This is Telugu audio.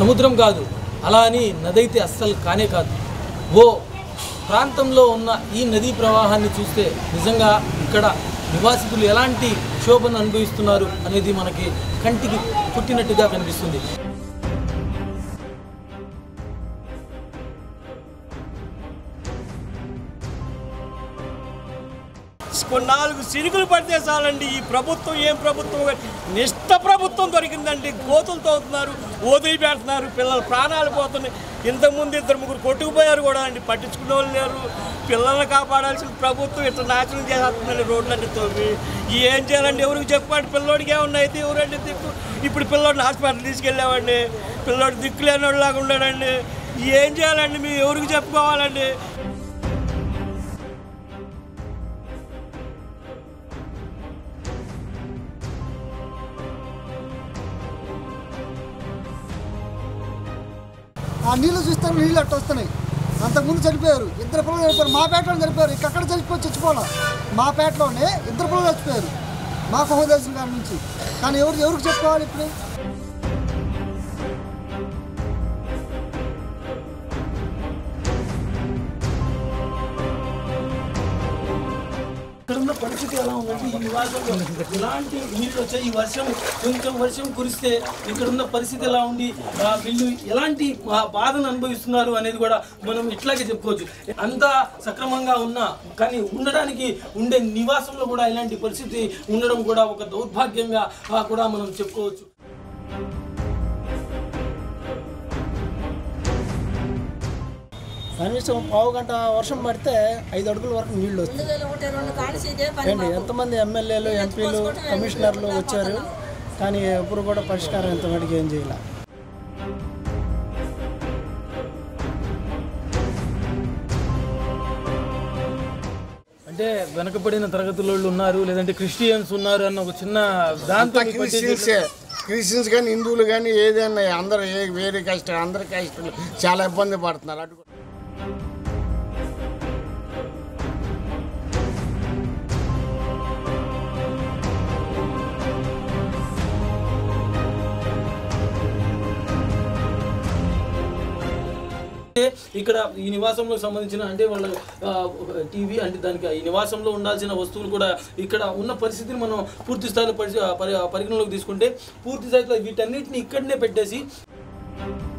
సముద్రం కాదు అలా అని నది అయితే అస్సలు కానే కాదు ఓ ప్రాంతంలో ఉన్న ఈ నదీ ప్రవాహాన్ని చూస్తే నిజంగా ఇక్కడ నివాసితులు ఎలాంటి క్షోభను అనుభవిస్తున్నారు అనేది మనకి కంటికి పుట్టినట్టుగా కనిపిస్తుంది నాలుగు సినుకులు పడితే చాలండి ఈ ప్రభుత్వం ఏం ప్రభుత్వం నిష్ట ప్రభుత్వం దొరికిందండి కోతులు తోతున్నారు ఓదిలి పెడుతున్నారు పిల్లల ప్రాణాలు పోతున్నాయి ఇంతకుముందు ఇద్దరు ముగ్గురు కొట్టుకుపోయారు కూడా అండి పట్టించుకునే వాళ్ళు లేరు పిల్లల్ని కాపాడాల్సిన ప్రభుత్వం ఇట్లా నాశనం చేస్తుందండి రోడ్లన్నీ తోమి ఏం చేయాలండి ఎవరికి చెప్పండి పిల్లోడికి ఏమన్నా అయితే ఎవరండి దిక్కు ఇప్పుడు పిల్లోడిని హాస్పిటల్ తీసుకెళ్ళామండి పిల్లోడు దిక్కు లేనిలాగా ఉన్నాడండి ఏం చేయాలండి మేము ఎవరికి చెప్పుకోవాలండి ఆ నీళ్లు చూస్తే నీళ్ళు అట్ట వస్తున్నాయి అంతకుముందు చనిపోయారు ఇద్దరు పిల్లలు చనిపోయారు మా పేటలో చనిపోయారు ఇక్కడ చచ్చిపోయి చచ్చిపోవాలి మా పేటలోనే ఇద్దరు పిల్లలు చచ్చిపోయారు మా కుహదేశం కాడి నుంచి కానీ ఎవరు ఎవరికి చెప్పుకోవాలి ఇప్పుడు ఇక్కడ ఉన్న పరిస్థితి ఎలా ఉందంటే ఈ నివాసంలో ఇలాంటి నీళ్ళు వచ్చాయి ఈ వర్షం కొంచెం వర్షం కురిస్తే ఇక్కడ ఉన్న పరిస్థితి ఎలా ఉంది ఆ, వీళ్ళు ఎలాంటి బా- బాధను అనుభవిస్తున్నారు అనేది కూడా మనం ఇట్లాగే చెప్పుకోవచ్చు అంతా సక్రమంగా ఉన్నా కానీ ఉండడానికి ఉండే నివాసంలో కూడా ఇలాంటి పరిస్థితి ఉండడం కూడా ఒక దౌర్భాగ్యంగా ఆ, కూడా మనం చెప్పుకోవచ్చు కనీసం పావు గంట వర్షం పడితే ఐదు అడుగుల వరకు నీళ్లు వస్తాయి రెండు వేల ఒకటి రెండు కానిసి ఇదే పని ఏంటి ఎంతమంది ఎమ్మెల్యేలు ఎంపీలు కమిషనర్లు వచ్చారు కానీ ఎప్పుడు కూడా పరిష్కారం ఇంతమటికి ఏం చేయాలి అంటే వెనకబడిన తరగతుల వాళ్ళు ఉన్నారు లేదంటే క్రిస్టియన్స్ ఉన్నారు అన్న ఒక చిన్న దాంతో క్రిస్టియన్సే క్రిస్టియన్స్ కానీ హిందువులు కానీ ఏదైనా అందరూ ఏ వేరే కష్టం అందరి కష్టాలు చాలా ఇబ్బంది పడుతున్నారు అటు అంటే ఇక్కడ ఈ నివాసంలో సంబంధించిన అంటే వాళ్ళ టీవీ అంటే దానికి ఈ నివాసంలో ఉండాల్సిన వస్తువులు కూడా ఇక్కడ ఉన్న పరిస్థితిని మనం పూర్తి స్థాయిలో పరి పరి- పరిగణలోకి తీసుకుంటే పూర్తి స్థాయిలో వీటన్నిటిని ఇక్కడనే పెట్టేసి